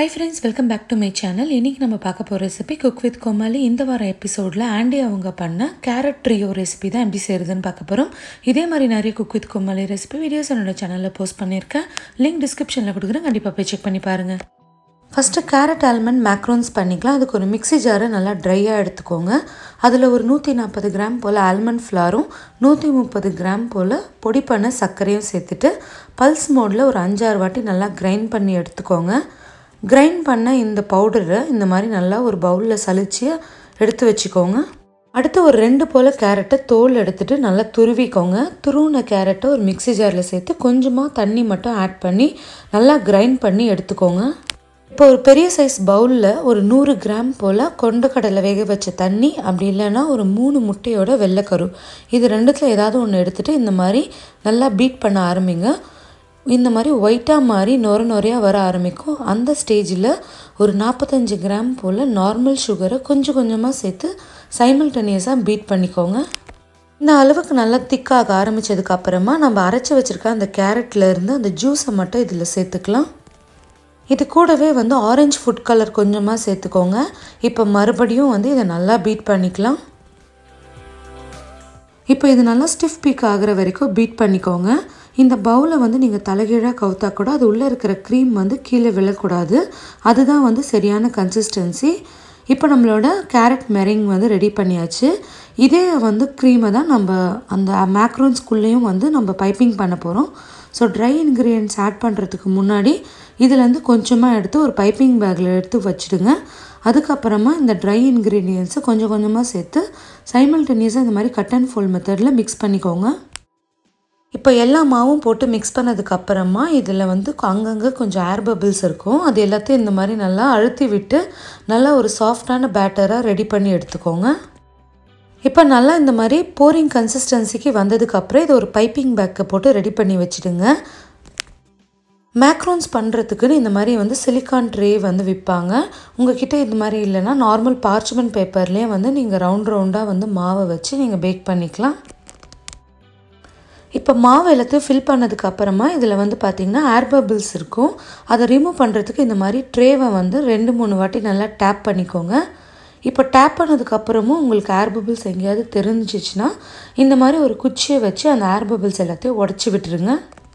high friends welcome back to my channel இன்றைக்கி நம்ம பார்க்க போகிற ரெசிபி குக் வித் கோமாளி இந்த வார எபிசோடில் ஆண்டி அவங்க பண்ண கேரட் ட்ரியோ ரெசிபி தான் எப்படி செய்கிறதுன்னு பார்க்க போகிறோம் இதே மாதிரி நிறைய cook with Comali recipe videos என்னோட சேனலில் போஸ்ட் பண்ணியிருக்கேன் லிங்க் டிஸ்கிரிப்ஷனில் கொடுக்குறேன் கண்டிப்பாக போய் செக் பண்ணி பாருங்கள் ஃபஸ்ட்டு கேரட் ஆல்மண்ட் மேக்ரோன்ஸ் பண்ணிக்கலாம் அதுக்கு ஒரு மிக்ஸி ஜாரை நல்லா ட்ரையாக எடுத்துக்கோங்க அதில் ஒரு நூற்றி நாற்பது கிராம் போல் ஆல்மண்ட் ஃப்ளாரும் நூற்றி முப்பது கிராம் போல் பொடி பண்ண சர்க்கரையும் சேர்த்துட்டு பல்ஸ் மோடில் ஒரு அஞ்சாறு வாட்டி நல்லா கிரைண்ட் பண்ணி எடுத்துக்கோங்க கிரைண்ட் பண்ண இந்த பவுடரை இந்த மாதிரி நல்லா ஒரு பவுலில் சலிச்சு எடுத்து வச்சுக்கோங்க அடுத்து ஒரு ரெண்டு போல் கேரட்டை தோல் எடுத்துகிட்டு நல்லா துருவிக்கோங்க துருவின கேரட்டை ஒரு மிக்ஸி ஜாரில் சேர்த்து கொஞ்சமாக தண்ணி மட்டும் ஆட் பண்ணி நல்லா கிரைண்ட் பண்ணி எடுத்துக்கோங்க இப்போ ஒரு பெரிய சைஸ் பவுலில் ஒரு நூறு கிராம் போல் கொண்டக்கடலை வேக வச்ச தண்ணி அப்படி இல்லைன்னா ஒரு மூணு முட்டையோட வெள்ளைக்கரு இது ரெண்டுத்தில் ஏதாவது ஒன்று எடுத்துகிட்டு இந்த மாதிரி நல்லா பீட் பண்ண ஆரம்பிங்க இந்த மாதிரி ஒயிட்டாக மாதிரி நொர நொறையாக வர ஆரம்பிக்கும் அந்த ஸ்டேஜில் ஒரு நாற்பத்தஞ்சு கிராம் போல் நார்மல் சுகரை கொஞ்சம் கொஞ்சமாக சேர்த்து சைமல்டேனியஸாக பீட் பண்ணிக்கோங்க இந்த அளவுக்கு நல்லா திக்காக ஆரம்பித்ததுக்கு அப்புறமா நம்ம அரைச்சி வச்சுருக்க அந்த கேரட்டில் இருந்து அந்த ஜூஸை மட்டும் இதில் சேர்த்துக்கலாம் இது கூடவே வந்து ஆரஞ்சு ஃபுட் கலர் கொஞ்சமாக சேர்த்துக்கோங்க இப்போ மறுபடியும் வந்து இதை நல்லா பீட் பண்ணிக்கலாம் இப்போ இது நல்லா ஸ்டிஃப் பீக் ஆகிற வரைக்கும் பீட் பண்ணிக்கோங்க இந்த பவுலை வந்து நீங்கள் தலைகீழாக கவுத்தா கூட அது உள்ளே இருக்கிற க்ரீம் வந்து கீழே விழக்கூடாது அதுதான் வந்து சரியான கன்சிஸ்டன்சி இப்போ நம்மளோட கேரட் மெரிங் வந்து ரெடி பண்ணியாச்சு இதே வந்து க்ரீமை தான் நம்ம அந்த மேக்ரோன்ஸ்குள்ளேயும் வந்து நம்ம பைப்பிங் பண்ண போகிறோம் ஸோ ட்ரை இன்க்ரீடியன்ட்ஸ் ஆட் பண்ணுறதுக்கு முன்னாடி இதுலேருந்து கொஞ்சமாக எடுத்து ஒரு பைப்பிங் பேக்கில் எடுத்து வச்சுடுங்க அதுக்கப்புறமா இந்த ட்ரை இன்க்ரீடியன்ஸை கொஞ்சம் கொஞ்சமாக சேர்த்து சைமல்டேனியஸாக இந்த மாதிரி கட் அண்ட் ஃபோல் மெத்தடில் மிக்ஸ் பண்ணிக்கோங்க இப்போ எல்லா மாவும் போட்டு மிக்ஸ் பண்ணதுக்கப்புறமா இதில் வந்து அங்கங்கே கொஞ்சம் ஏர் பபிள்ஸ் இருக்கும் அது எல்லாத்தையும் இந்த மாதிரி நல்லா அழுத்தி விட்டு நல்லா ஒரு சாஃப்டான பேட்டராக ரெடி பண்ணி எடுத்துக்கோங்க இப்போ நல்லா இந்த மாதிரி போரிங் கன்சிஸ்டன்சிக்கு வந்ததுக்கப்புறம் இதை ஒரு பைப்பிங் பேக்கை போட்டு ரெடி பண்ணி வச்சுடுங்க மேக்ரோன்ஸ் பண்ணுறதுக்குன்னு இந்த மாதிரி வந்து சிலிக்கான் ட்ரே வந்து விற்பாங்க உங்ககிட்ட இந்த மாதிரி இல்லைன்னா நார்மல் பார்ச்மெண்ட் பேப்பர்லேயே வந்து நீங்கள் ரவுண்ட் ரவுண்டாக வந்து மாவை வச்சு நீங்கள் பேக் பண்ணிக்கலாம் இப்போ மாவு எல்லாத்தையும் ஃபில் பண்ணதுக்கு அப்புறமா இதில் வந்து பார்த்திங்கன்னா ஏர் பபிள்ஸ் இருக்கும் அதை ரிமூவ் பண்ணுறதுக்கு இந்த மாதிரி ட்ரேவை வந்து ரெண்டு மூணு வாட்டி நல்லா டேப் பண்ணிக்கோங்க இப்போ டேப் பண்ணதுக்கப்புறமும் உங்களுக்கு ஏர் பபிள்ஸ் எங்கேயாவது தெரிஞ்சிச்சுன்னா இந்த மாதிரி ஒரு குச்சியை வச்சு அந்த ஏர் பபிள்ஸ் எல்லாத்தையும் உடச்சி விட்டுருங்க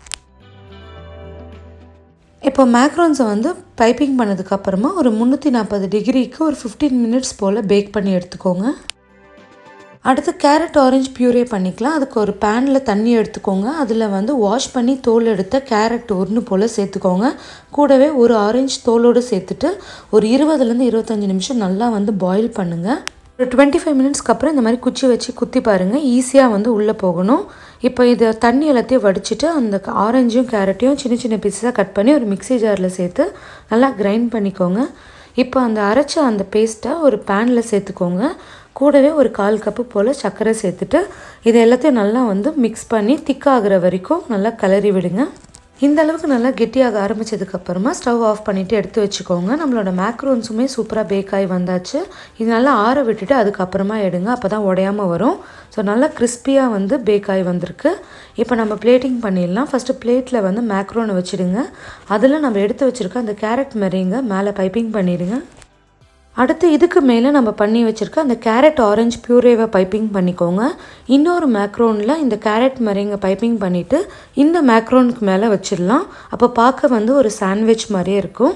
இப்போ மேக்ரோன்ஸை வந்து பைப்பிங் பண்ணதுக்கப்புறமா ஒரு முந்நூற்றி நாற்பது டிகிரிக்கு ஒரு ஃபிஃப்டீன் மினிட்ஸ் போல் பேக் பண்ணி எடுத்துக்கோங்க அடுத்து கேரட் ஆரஞ்சு பியூரே பண்ணிக்கலாம் அதுக்கு ஒரு பேனில் தண்ணி எடுத்துக்கோங்க அதில் வந்து வாஷ் பண்ணி தோல் எடுத்த கேரட் ஒன்று போல் சேர்த்துக்கோங்க கூடவே ஒரு ஆரஞ்சு தோலோடு சேர்த்துட்டு ஒரு இருபதுலேருந்து இருபத்தஞ்சி நிமிஷம் நல்லா வந்து பாயில் பண்ணுங்கள் ஒரு டுவெண்ட்டி ஃபைவ் மினிட்ஸ்க்கு அப்புறம் இந்த மாதிரி குச்சி வச்சு குத்தி பாருங்கள் ஈஸியாக வந்து உள்ளே போகணும் இப்போ இதை தண்ணி எல்லாத்தையும் வடிச்சிட்டு அந்த ஆரஞ்சும் கேரட்டையும் சின்ன சின்ன பீஸஸாக கட் பண்ணி ஒரு மிக்ஸி ஜாரில் சேர்த்து நல்லா கிரைண்ட் பண்ணிக்கோங்க இப்போ அந்த அரைச்ச அந்த பேஸ்ட்டை ஒரு பேனில் சேர்த்துக்கோங்க கூடவே ஒரு கால் கப்பு போல் சர்க்கரை சேர்த்துட்டு இது எல்லாத்தையும் நல்லா வந்து மிக்ஸ் பண்ணி திக்காகிற வரைக்கும் நல்லா கிளறி விடுங்க இந்த அளவுக்கு நல்லா கெட்டியாக ஆரம்பித்ததுக்கப்புறமா ஸ்டவ் ஆஃப் பண்ணிவிட்டு எடுத்து வச்சுக்கோங்க நம்மளோட மேக்ரோன்ஸுமே சூப்பராக பேக் ஆகி வந்தாச்சு இது நல்லா ஆற விட்டுட்டு அதுக்கப்புறமா எடுங்க அப்போ தான் உடையாமல் வரும் ஸோ நல்லா கிறிஸ்பியாக வந்து பேக் ஆகி வந்திருக்கு இப்போ நம்ம பிளேட்டிங் பண்ணிடலாம் ஃபஸ்ட்டு பிளேட்டில் வந்து மேக்ரோனை வச்சுடுங்க அதில் நம்ம எடுத்து வச்சுருக்க அந்த கேரட் மெரிங்க மேலே பைப்பிங் பண்ணிவிடுங்க அடுத்து இதுக்கு மேலே நம்ம பண்ணி வச்சுருக்க அந்த கேரட் ஆரஞ்சு பியூரேவை பைப்பிங் பண்ணிக்கோங்க இன்னொரு மேக்ரோனில் இந்த கேரட் மரிங்க பைப்பிங் பண்ணிவிட்டு இந்த மேக்ரோனுக்கு மேலே வச்சிடலாம் அப்போ பார்க்க வந்து ஒரு சாண்ட்விச் மாதிரியே இருக்கும்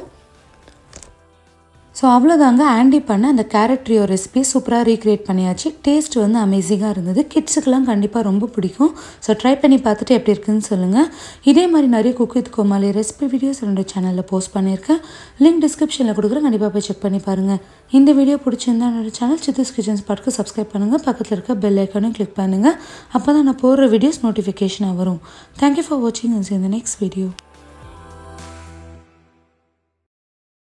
ஸோ அவ்வளோதாங்க ஆண்டி பண்ண அந்த கேரட் ட்ரியோ ரெசிபி சூப்பராக ரீக்ரியேட் பண்ணியாச்சு டேஸ்ட் வந்து அமேசிங்காக இருந்தது கிட்ஸுக்கெல்லாம் கண்டிப்பாக ரொம்ப பிடிக்கும் ஸோ ட்ரை பண்ணி பார்த்துட்டு எப்படி இருக்குன்னு சொல்லுங்கள் இதே மாதிரி நிறைய cook with Comali recipe videos என்னோட சேனலில் போஸ்ட் பண்ணியிருக்கேன் லிங்க் டிஸ்கிரிப்ஷனில் கொடுக்குறேன் கண்டிப்பாக போய் செக் பண்ணி பாருங்கள் இந்த வீடியோ பிடிச்சிருந்தா என்னோட சேனல் சித்திஸ் கிச்சன்ஸ் பாட்டுக்கு சப்ஸ்கிரைப் பண்ணுங்கள் பக்கத்தில் இருக்க பெல் ஐக்கானும் கிளிக் பண்ணுங்கள் அப்போ தான் நான் போடுற வீடியோஸ் நோட்டிஃபிகேஷனாக வரும் தேங்க்யூ ஃபார் வாட்சிங் அண்ட் இந்த நெக்ஸ்ட் வீடியோ